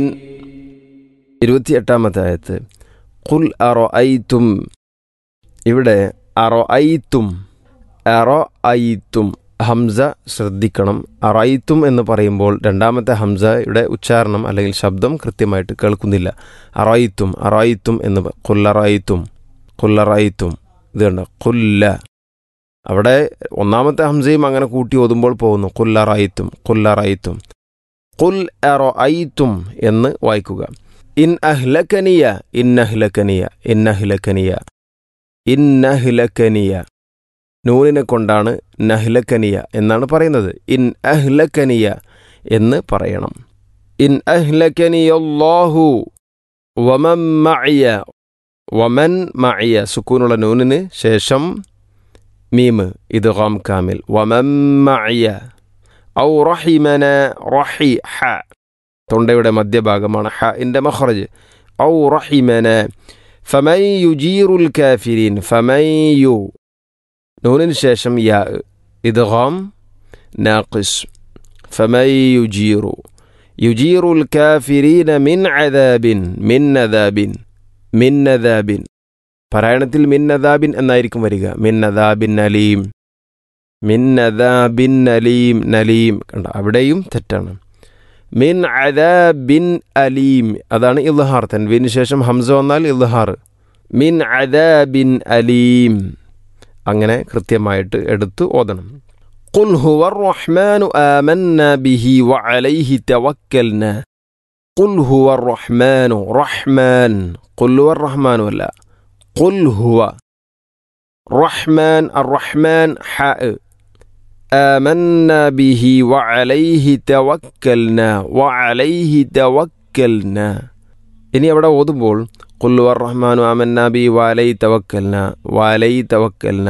ഇരുപത്തിയെട്ടാമത്തെ ആയത്ത് ഖുൽ അറോ ഐത്തും ഇവിടെ അറോ ഐത്തും അറോ ഐത്തും ഹംസ ശ്രദ്ധിക്കണം അറൈത്തും എന്ന് പറയുമ്പോൾ രണ്ടാമത്തെ ഹംസയുടെ ഉച്ചാരണം അല്ലെങ്കിൽ ശബ്ദം കൃത്യമായിട്ട് കേൾക്കുന്നില്ല അറൈത്തും അറൈത്തും എന്ന് പ- ഖുല്ലറൈത്തും ഖുല്ലറൈത്തും ഇത് കണ്ട ഖുല്ല അവിടെ ഒന്നാമത്തെ ഹംസയും അങ്ങനെ കൂട്ടി ഓതുമ്പോൾ പോകുന്നു ഖുല്ലറൈത്തും ഖുല്ലറൈത്തും ഖുൽ അറൈത്തും എന്ന് വായിക്കുക ഇൻ അഹ്ലക്കനിയ ഇന്നഹ്ലക്കനിയ ഇന്നഹ്ലക്കനിയ ഇന്നഹ്ലക്കനിയ നൂനിനെ കൊണ്ടാണ് നഹ്ലക്കനിയ എന്നാണ് പറയുന്നത് ഇൻ അഹ്ലക്കനിയ എന്ന് പറയണം ഇൻ അഹ്ലക്കനിയല്ലാഹു വമൻ മഅയ വമൻ മഅയ സുക്കൂനുള്ള നൂനിന് ശേഷം മീമ് ഇത് ഗാം കാമിൽ വമൻ മഅയ ഔ റഹിമന റഹി ഹ തൊണ്ടയുടെ മധ്യഭാഗമാണ് ഹ ഇൻ്റെ മഖ്റജ് ഔ റഹിമന ഫമൻ യുജീറുൽ കാഫിരീൻ ഫമൻ യു നൂനിന് ശേഷം യാ ഇദ്ഗാം നാഖിസ് ഫമൻ യുജീറു യുജീറുൽ കാഫിരീന മിൻ അദാബിൻ മിൻ അദാബിൻ മിൻ അദാബിൻ പാരായണത്തിൽ മിൻ അദാബിൻ എന്നായിരിക്കും വരിക മിൻ അദാബിൻ അലീം മിൻ അദാബിൻ അലീം നലീം കണ്ട അവിടെയും തെറ്റാണ് മിൻ അദാബിൻ അലീം അതാണ് ഇൽഹാർ തൻവീന് ശേഷം ഹംസ വന്നാൽ ഇൽഹാർ മിൻ അദാബിൻ അലീം അങ്ങനെ കൃത്യമായിട്ട് എടുത്ത് ഓതണം قل هو الرحمن آمنا به وعليه توكلنا قل هو الرحمن رحمن قل هو الرحمن ولا قل هو رحمن الرحمن حاء آمنا به وعليه توكلنا وعليه توكلنا ഇനി അവിടെ ഓതുമ്പോൾ കുല്ലു റഹ്മാനു ആമന്ന ബി വാലൈ തവക്കൽന വാലൈ തവക്കൽന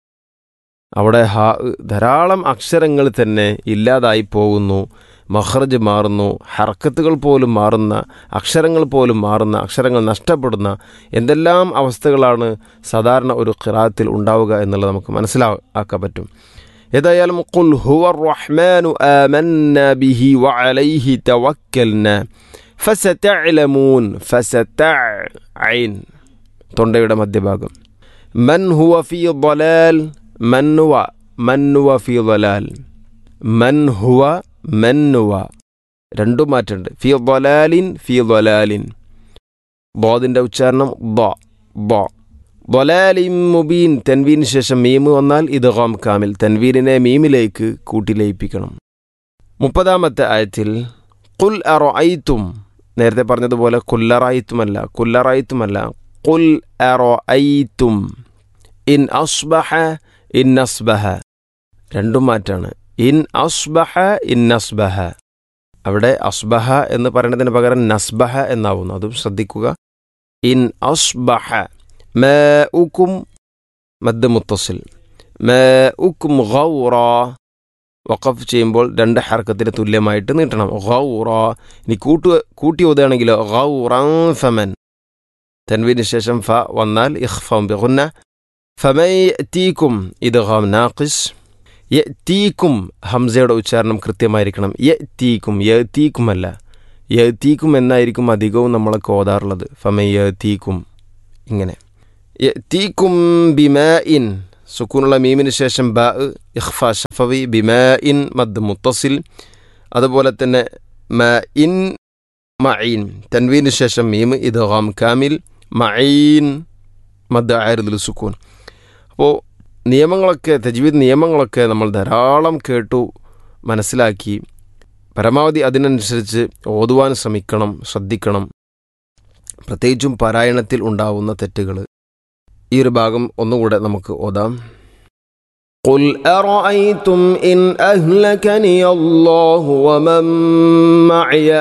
അവിടെ ഹാ ധാരാളം അക്ഷരങ്ങൾ തന്നെ ഇല്ലാതായി പോകുന്നു മഹ്റജ് മാറുന്നു ഹർക്കത്തുകൾ പോലും മാറുന്ന അക്ഷരങ്ങൾ പോലും മാറുന്ന അക്ഷരങ്ങൾ നഷ്ടപ്പെടുന്ന എന്തെല്ലാം അവസ്ഥകളാണ് സാധാരണ ഒരു ഖിറാത്തിൽ ഉണ്ടാവുക എന്നുള്ളത് നമുക്ക് മനസ്സിലാക്കാൻ പറ്റും ഏതായാലും ഖുൽ ഹുവ റഹ്മാനു ആമന്ന ബിഹി വഅലൈഹി തവക്കൽന ഫസതഅലമൂൻ ഫസതഅ ഐൻ തൊണ്ടയുടെ മധ്യഭാഗം മൻ ഹുവ ഫീ ضلال മൻ ഹുവ മൻ ഹുവ ഫീ ضلال മൻ ഹുവ മൻ ഹുവ രണ്ടും മാറ്റുണ്ട് ഫീ ضلالിൻ ഫീ ضلالിൻ ബോദിൻ്റെ ഉച്ചാരണം ബ ബ ضلالിൻ മുബീൻ തൻവീന് ശേഷം മീമ് വന്നാൽ ഇത് ഗോം കാമിൽ തൻവീനിനെ മീമിലേക്ക് കൂട്ടിലയിപ്പിക്കണം മുപ്പതാമത്തെ ആയത്തിൽ കുൽ അറൊഐത്തും നേരത്തെ പറഞ്ഞതുപോലെ കുല്ലറായിത്തുമല്ല കുല്ലറായിത്തുമല്ല കുൽ അറൊഐത്തും ഇൻ അസ്ബഹ ഇൻ അസ്ബഹ രണ്ടും മാറ്റാണ് ഇൻ അസ്ബഹ ഇൻ അസ്ബഹ അവിടെ അസ്ബഹ എന്ന് പറയുന്നതിന് പകരം നസ്ബഹ എന്നാവുന്നു അതും ശ്രദ്ധിക്കുക ഇൻ അസ്ബഹ മ ഉക്കും മദ് മുത്തസിൽ മ ഉക്കും ഗൗറ വഖഫ് ചെയ്യുമ്പോൾ രണ്ട് ഹർക്കത്തിന് തുല്യമായിട്ട് നീട്ടണം ഗൗറ ഇനി കൂട്ടു കൂട്ടി ഓതുകയാണെങ്കിലോ ഗൗറൻ ഫമൻ തൻവീന് ശേഷം ഫ വന്നാൽ ഇഖ്ഫം ബിഗുന്ന ഫമൈ തീക്കും ഇത് ഗാം നാഖിസ് യ തീക്കും ഹംസയുടെ ഉച്ചാരണം കൃത്യമായിരിക്കണം യ തീക്കും യ തീക്കുമല്ല യ തീക്കും എന്നായിരിക്കും അധികവും നമ്മളൊക്കെ ഓതാറുള്ളത് ഫമൈ യ തീക്കും ഇങ്ങനെ യ തീക്കും ബിമ ഇൻ സുക്കൂനുള്ള മീമിന് ശേഷം ബ ഇഖ്ഫ ഷഫവി ബിമ ഇൻ മദ് മുത്തസിൽ അതുപോലെ തന്നെ മ ഇൻ മഈൻ തൻവീന് ശേഷം മീം ഇത് ഗാം കാമിൽ മഈൻ മദ് ആയിരുന്നിൽ സുക്കൂൻ അപ്പോൾ നിയമങ്ങളൊക്കെ തജ്വീദ് നിയമങ്ങളൊക്കെ നമ്മൾ ധാരാളം കേട്ടു മനസ്സിലാക്കി പരമാവധി അതിനനുസരിച്ച് ഓതുവാൻ ശ്രമിക്കണം ശ്രദ്ധിക്കണം പ്രത്യേകിച്ചും പാരായണത്തിൽ ഉണ്ടാവുന്ന തെറ്റുകൾ ഈ ഒരു ഭാഗം ഒന്നുകൂടെ നമുക്ക് ഓതാം قل أرأيتم إن أهلكني الله ومن معي